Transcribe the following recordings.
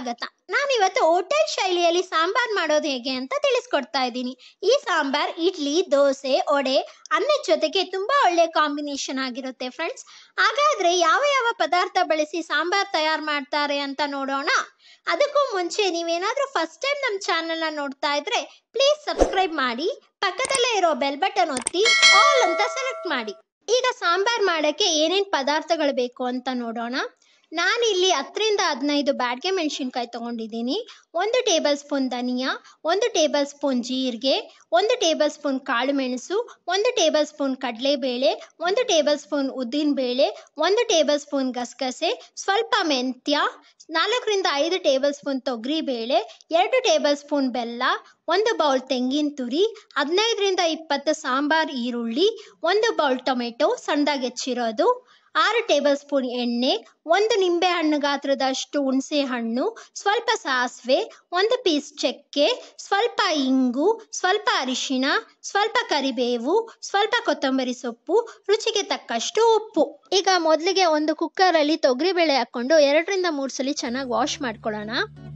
ಸ್ವಾಗತ ನಾನಿವತ್ತು ಹೋಟೆಲ್ ಶೈಲಿಯಲ್ಲಿ ಸಾಂಬಾರ್ ಮಾಡೋದು ಹೇಗೆ ಅಂತ ತಿಳಿಸ್ಕೊಡ್ತಾ ಇದ್ದೀನಿ ಈ ಸಾಂಬಾರ್ ಇಡ್ಲಿ ದೋಸೆ ವಡೆ ಅನ್ನದ ಜೊತೆಗೆ ತುಂಬಾ ಒಳ್ಳೆ ಕಾಂಬಿನೇಷನ್ ಆಗಿರುತ್ತೆ ಫ್ರೆಂಡ್ಸ್ ಹಾಗಾದ್ರೆ ಯಾವ ಯಾವ ಪದಾರ್ಥ ಬಳಸಿ ಸಾಂಬಾರ್ ತಯಾರು ಮಾಡ್ತಾರೆ ಅಂತ ನೋಡೋಣ ಅದಕ್ಕೂ ಮುಂಚೆ ನೀವೇನಾದ್ರೂ ಫಸ್ಟ್ ಟೈಮ್ ನಮ್ಮ ಚಾನೆಲ್ನ ನೋಡ್ತಾ ಇದ್ರೆ ಪ್ಲೀಸ್ ಸಬ್ಸ್ಕ್ರೈಬ್ ಮಾಡಿ ಪಕ್ಕದಲ್ಲೇ ಇರೋ ಬೆಲ್ ಬಟನ್ ಒತ್ತಿ ಆಲ್ ಅಂತ ಸೆಲೆಕ್ಟ್ ಮಾಡಿ ಈಗ ಸಾಂಬಾರ್ ಮಾಡಕ್ಕೆ ಏನೇನ್ ಪದಾರ್ಥಗಳು ಬೇಕು ಅಂತ ನೋಡೋಣ ನಾನಿಲ್ಲಿ ಹತ್ತರಿಂದ ಹದಿನೈದು ಬ್ಯಾಡ್ಗೆ ಮೆಣಸಿನ್ಕಾಯಿ ತಗೊಂಡಿದ್ದೀನಿ ಒಂದು ಟೇಬಲ್ ಸ್ಪೂನ್ ಧನಿಯಾ ಒಂದು ಟೇಬಲ್ ಸ್ಪೂನ್ ಜೀರಿಗೆ ಒಂದು ಟೇಬಲ್ ಸ್ಪೂನ್ ಕಾಳು ಮೆಣಸು ಒಂದು ಟೇಬಲ್ ಸ್ಪೂನ್ ಕಡಲೆಬೇಳೆ ಒಂದು ಟೇಬಲ್ ಸ್ಪೂನ್ ಉದ್ದಿನಬೇಳೆ ಒಂದು ಟೇಬಲ್ ಸ್ಪೂನ್ ಗಸಗಸೆ ಸ್ವಲ್ಪ ಮೆಂತ್ಯ ನಾಲ್ಕರಿಂದ ಐದು ಟೇಬಲ್ ಸ್ಪೂನ್ ತೊಗರಿಬೇಳೆ ಎರಡು ಟೇಬಲ್ ಸ್ಪೂನ್ ಬೆಲ್ಲ ಒಂದು ಬೌಲ್ ತೆಂಗಿನ ತುರಿ ಹದಿನೈದರಿಂದ ಇಪ್ಪತ್ತು ಸಾಂಬಾರ್ ಈರುಳ್ಳಿ ಒಂದು ಬೌಲ್ ಟೊಮೆಟೊ ಸಣ್ಣದಾಗಿ ಹೆಚ್ಚಿರೋದು ಆರು ಟೇಬಲ್ ಸ್ಪೂನ್ ಎಣ್ಣೆ ಒಂದು ನಿಂಬೆ ಹಣ್ಣು ಗಾತ್ರದಷ್ಟು ಹುಣಸೆ ಹಣ್ಣು ಸ್ವಲ್ಪ ಸಾಸಿವೆ ಒಂದು ಪೀಸ್ ಚಕ್ಕೆ ಸ್ವಲ್ಪ ಇಂಗು ಸ್ವಲ್ಪ ಅರಿಶಿಣ ಸ್ವಲ್ಪ ಕರಿಬೇವು ಸ್ವಲ್ಪ ಕೊತ್ತಂಬರಿ ಸೊಪ್ಪು ರುಚಿಗೆ ತಕ್ಕಷ್ಟು ಉಪ್ಪು ಈಗ ಮೊದಲಿಗೆ ಒಂದು ಕುಕ್ಕರಲ್ಲಿ ತೊಗರಿಬೇಳೆ ಹಾಕೊಂಡು ಎರಡರಿಂದ ಮೂರು ಸಲ ಚೆನ್ನಾಗಿ ವಾಶ್ ಮಾಡ್ಕೊಳ್ಳೋಣ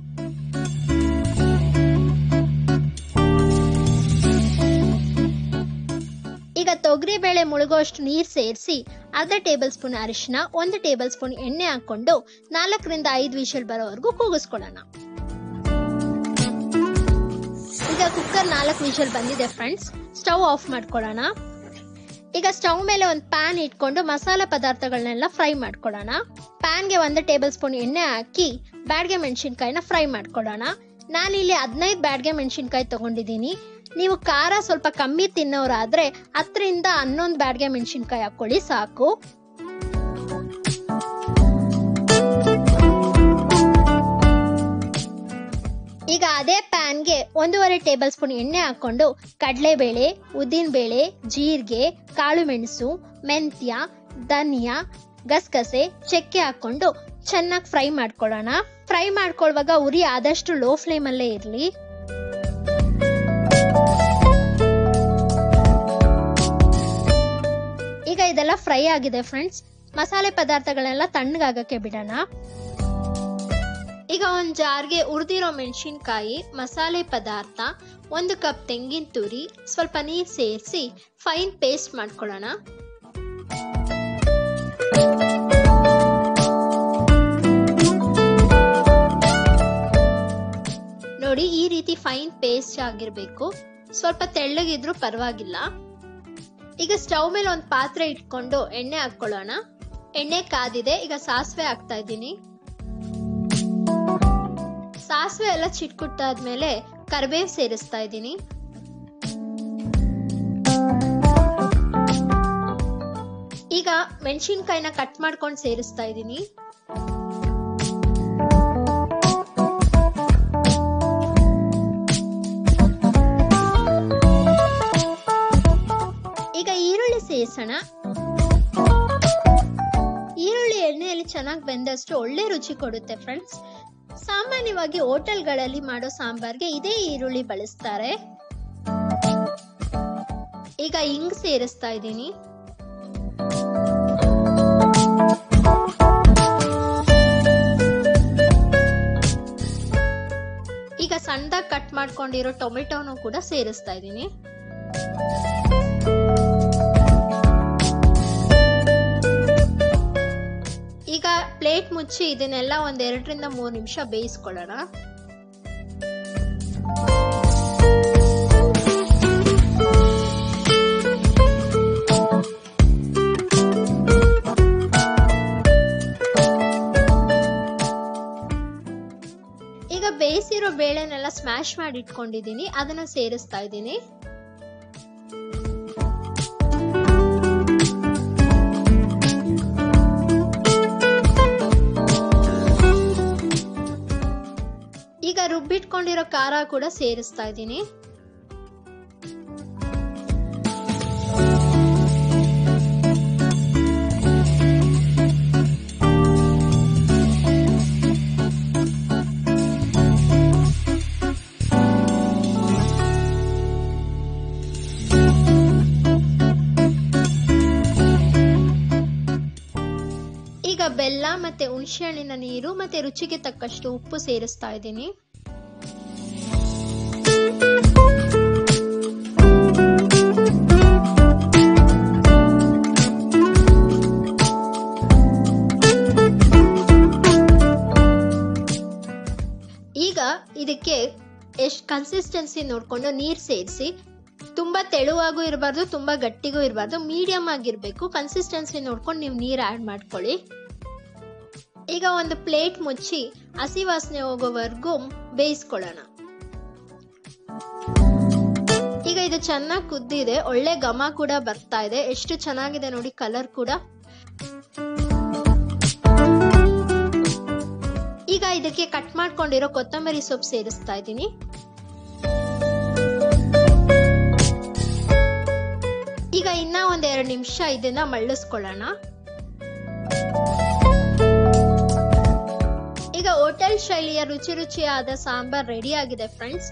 ಈಗ ತೊಗರಿಬೇಳೆ ಮುಳುಗೋಷ್ಟು ನೀರು ಸೇರಿಸಿ ಅರ್ಧ ಟೇಬಲ್ ಸ್ಪೂನ್ ಅರಿಶಿನ ಒಂದು ಟೇಬಲ್ ಸ್ಪೂನ್ ಎಣ್ಣೆ ಹಾಕೊಂಡು ನಾಲ್ಕರಿಂದ ಐದು ವಿಷಲ್ ಬರೋವರೆಗೂ ಕೂಗಿಸ್ಕೊಳ್ಳೋಣ ಈಗ ಕುಕ್ಕರ್ ನಾಲ್ಕು ವಿಷಲ್ ಬಂದಿದೆ ಫ್ರೆಂಡ್ಸ್ ಸ್ಟವ್ ಆಫ್ ಮಾಡ್ಕೊಳ್ಳೋಣ ಈಗ ಸ್ಟವ್ ಮೇಲೆ ಒಂದು ಪ್ಯಾನ್ ಇಟ್ಕೊಂಡು ಮಸಾಲೆ ಪದಾರ್ಥಗಳನ್ನೆಲ್ಲ ಫ್ರೈ ಮಾಡ್ಕೊಳ್ಳೋಣ ಪ್ಯಾನ್ಗೆ ಒಂದು ಟೇಬಲ್ ಸ್ಪೂನ್ ಎಣ್ಣೆ ಹಾಕಿ ಬ್ಯಾಡ್ಗೆ ಮೆಣಸಿನ್ಕಾಯಿನ ಫ್ರೈ ಮಾಡ್ಕೊಳ್ಳೋಣ ನಾನಿಲ್ಲಿ ಹದಿನೈದು ಬ್ಯಾಡ್ಗೆ ಮೆಣಸಿನ್ಕಾಯಿ ತಗೊಂಡಿದ್ದೀನಿ ನೀವು ಖಾರ ಸ್ವಲ್ಪ ಕಮ್ಮಿ ತಿನ್ನೋರಾದ್ರೆ ಹತ್ತರಿಂದ ಹನ್ನೊಂದು ಬ್ಯಾಡ್ಗೆ ಮೆಣಸಿನ್ಕಾಯಿ ಹಾಕೊಳ್ಳಿ ಸಾಕು ಈಗ ಅದೇ ಪ್ಯಾನ್ಗೆ ಒಂದೂವರೆ ಟೇಬಲ್ ಸ್ಪೂನ್ ಎಣ್ಣೆ ಹಾಕೊಂಡು ಕಡಲೆಬೇಳೆ ಉದ್ದಿನಬೇಳೆ ಜೀರಿಗೆ ಕಾಳು ಮೆಣಸು ಮೆಂತ್ಯ ಧನಿಯಾ ಗಸಗಸೆ ಚಕ್ಕೆ ಹಾಕೊಂಡು ಚೆನ್ನಾಗಿ ಫ್ರೈ ಮಾಡ್ಕೊಳ್ಳೋಣ ಫ್ರೈ ಮಾಡ್ಕೊಳ್ಳುವಾಗ ಉರಿ ಆದಷ್ಟು ಲೋ ಫ್ಲೇಮಲ್ಲೇ ಇರಲಿ ಈಗ ಇದೆಲ್ಲ ಫ್ರೈ ಆಗಿದೆ ಫ್ರೆಂಡ್ಸ್ ಮಸಾಲೆ ಪದಾರ್ಥಗಳೆಲ್ಲ ತಣ್ಣಗಾಗಕ್ಕೆ ಬಿಡೋಣ ಈಗ ಒಂದು ಜಾರ್ಗೆ ಉರಿದಿರೋ ಮೆಣಸಿನ್ಕಾಯಿ ಮಸಾಲೆ ಪದಾರ್ಥ ಒಂದು ಕಪ್ ತೆಂಗಿನ ತುರಿ ಸ್ವಲ್ಪ ನೀರು ಸೇರಿಸಿ ಫೈನ್ ಪೇಸ್ಟ್ ಮಾಡ್ಕೊಳ್ಳೋಣ ನೋಡಿ ಈ ರೀತಿ ಫೈನ್ ಪೇಸ್ಟ್ ಆಗಿರ್ಬೇಕು ಸ್ವಲ್ಪ ತೆಳ್ಳಗಿದ್ರು ಪರವಾಗಿಲ್ಲ ಈಗ ಸ್ಟವ್ ಮೇಲೆ ಒಂದು ಪಾತ್ರೆ ಇಟ್ಕೊಂಡು ಎಣ್ಣೆ ಹಾಕೊಳ್ಳೋಣ ಎಣ್ಣೆ ಕಾದಿದೆ ಈಗ ಸಾಸಿವೆ ಹಾಕ್ತಾ ಇದ್ದೀನಿ ಸಾಸಿವೆ ಎಲ್ಲ ಚಿಟ್ಕುಟ್ಟಾದ್ಮೇಲೆ ಕರಿಬೇವು ಸೇರಿಸ್ತಾ ಇದ್ದೀನಿ ಈಗ ಮೆಣಸಿನ್ಕಾಯಿನ ಕಟ್ ಮಾಡ್ಕೊಂಡು ಸೇರಿಸ್ತಾ ಇದ್ದೀನಿ ಈಗ ಈರುಳ್ಳಿ ಸೇರಿಸೋಣ ಈರುಳ್ಳಿ ಎಣ್ಣೆಯಲ್ಲಿ ಚೆನ್ನಾಗಿ ಬೆಂದಷ್ಟು ಒಳ್ಳೆ ರುಚಿ ಕೊಡುತ್ತೆ ಫ್ರೆಂಡ್ಸ್ ಸಾಮಾನ್ಯವಾಗಿ ಹೋಟೆಲ್ಗಳಲ್ಲಿ ಮಾಡೋ ಸಾಂಬಾರ್ಗೆ ಇದೇ ಈರುಳ್ಳಿ ಬಳಸ್ತಾರೆ ಈಗ ಹಿಂಗ್ ಸೇರಿಸ್ತಾ ಇದ್ದೀನಿ ಈಗ ಸಣ್ಣದಾಗಿ ಕಟ್ ಮಾಡ್ಕೊಂಡಿರೋ ಟೊಮೆಟೊನು ಕೂಡ ಸೇರಿಸ್ತಾ ಇದ್ದೀನಿ ಈಗ ಪ್ಲೇಟ್ ಮುಚ್ಚಿ ಇದನ್ನೆಲ್ಲ ಒಂದ್ ಎರಡರಿಂದ ಮೂರು ನಿಮಿಷ ಬೇಯಿಸ್ಕೊಳ್ಳೋಣ ಈಗ ಬೇಯಿಸಿರೋ ಬೇಳೆನೆಲ್ಲ ಸ್ಮ್ಯಾಶ್ ಮಾಡಿ ಇಟ್ಕೊಂಡಿದ್ದೀನಿ ಅದನ್ನ ಸೇರಿಸ್ತಾ ಇದ್ದೀನಿ ಈಗ ರುಬ್ಬಿಟ್ಕೊಂಡಿರೋ ಖಾರ ಕೂಡ ಸೇರಿಸ್ತಾ ಇದ್ದೀನಿ ಈಗ ಬೆಲ್ಲ ಮತ್ತೆ ಹುಣಸೆಹಣ್ಣಿನ ನೀರು ಮತ್ತೆ ರುಚಿಗೆ ತಕ್ಕಷ್ಟು ಉಪ್ಪು ಸೇರಿಸ್ತಾ ಇದ್ದೀನಿ ಈಗ ಇದಕ್ಕೆ ಎಷ್ಟು ಕನ್ಸಿಸ್ಟೆನ್ಸಿ ನೋಡ್ಕೊಂಡು ನೀರು ಸೇರಿಸಿ ತುಂಬಾ ತೆಳುವಾಗೂ ಇರಬಾರ್ದು ತುಂಬಾ ಗಟ್ಟಿಗೂ ಇರಬಾರ್ದು ಮೀಡಿಯಂ ಆಗಿರ್ಬೇಕು ಕನ್ಸಿಸ್ಟೆನ್ಸಿ ನೋಡ್ಕೊಂಡು ನೀವು ನೀರು ಆ್ಯಡ್ ಮಾಡ್ಕೊಳ್ಳಿ ಈಗ ಒಂದು ಪ್ಲೇಟ್ ಮುಚ್ಚಿ ಹಸಿ ವಾಸನೆ ಹೋಗೋವರೆಗೂ ಬೇಯಿಸ್ಕೊಳ್ಳೋಣ ಈಗ ಇದು ಚೆನ್ನಾಗಿ ಕುದ್ದಿದೆ ಒಳ್ಳೆ ಘಮ ಕೂಡ ಬರ್ತಾ ಇದೆ ಎಷ್ಟು ಚೆನ್ನಾಗಿದೆ ನೋಡಿ ಕಲರ್ ಕೂಡ ಈಗ ಇದಕ್ಕೆ ಕಟ್ ಮಾಡ್ಕೊಂಡಿರೋ ಕೊತ್ತಂಬರಿ ಸೊಪ್ಪು ಸೇರಿಸ್ತಾ ಇದ್ದೀನಿ ಈಗ ಇನ್ನ ಒಂದೆರಡು ನಿಮಿಷ ಇದನ್ನ ಮಳ್ಳಿಸ್ಕೊಳ್ಳೋಣ ಈಗ ಹೋಟೆಲ್ ಶೈಲಿಯ ರುಚಿ ರುಚಿಯಾದ ಸಾಂಬಾರ್ ರೆಡಿ ಆಗಿದೆ ಫ್ರೆಂಡ್ಸ್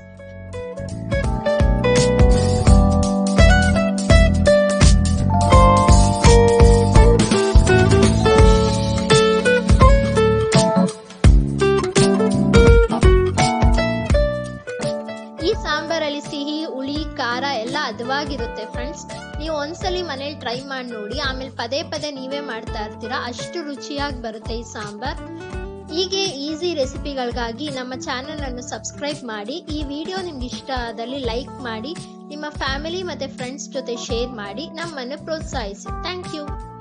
ಈ ಸಾಂಬಾರಲ್ಲಿ ಸಿಹಿ ಹುಳಿ ಖಾರ ಎಲ್ಲ ಹದವಾಗಿರುತ್ತೆ ಫ್ರೆಂಡ್ಸ್ ನೀವು ಒಂದ್ಸಲಿ ಮನೇಲಿ ಟ್ರೈ ಮಾಡಿ ನೋಡಿ ಆಮೇಲೆ ಪದೇ ಪದೇ ನೀವೇ ಮಾಡ್ತಾ ಇರ್ತೀರಾ ಅಷ್ಟು ರುಚಿಯಾಗಿ ಬರುತ್ತೆ ಈ ಸಾಂಬಾರ್ ಹೀಗೆ ಈಸಿ ರೆಸಿಪಿಗಳಿಗಾಗಿ ನಮ್ಮ ಚಾನೆಲ್ ಅನ್ನು ಸಬ್ಸ್ಕ್ರೈಬ್ ಮಾಡಿ ಈ ವಿಡಿಯೋ ನಿಮ್ಗೆ ಇಷ್ಟ ಆದಲ್ಲಿ ಲೈಕ್ ಮಾಡಿ ನಿಮ್ಮ ಫ್ಯಾಮಿಲಿ ಮತ್ತೆ ಫ್ರೆಂಡ್ಸ್ ಜೊತೆ ಶೇರ್ ಮಾಡಿ ನಮ್ಮನ್ನು ಪ್ರೋತ್ಸಾಹಿಸಿ ಥ್ಯಾಂಕ್ ಯು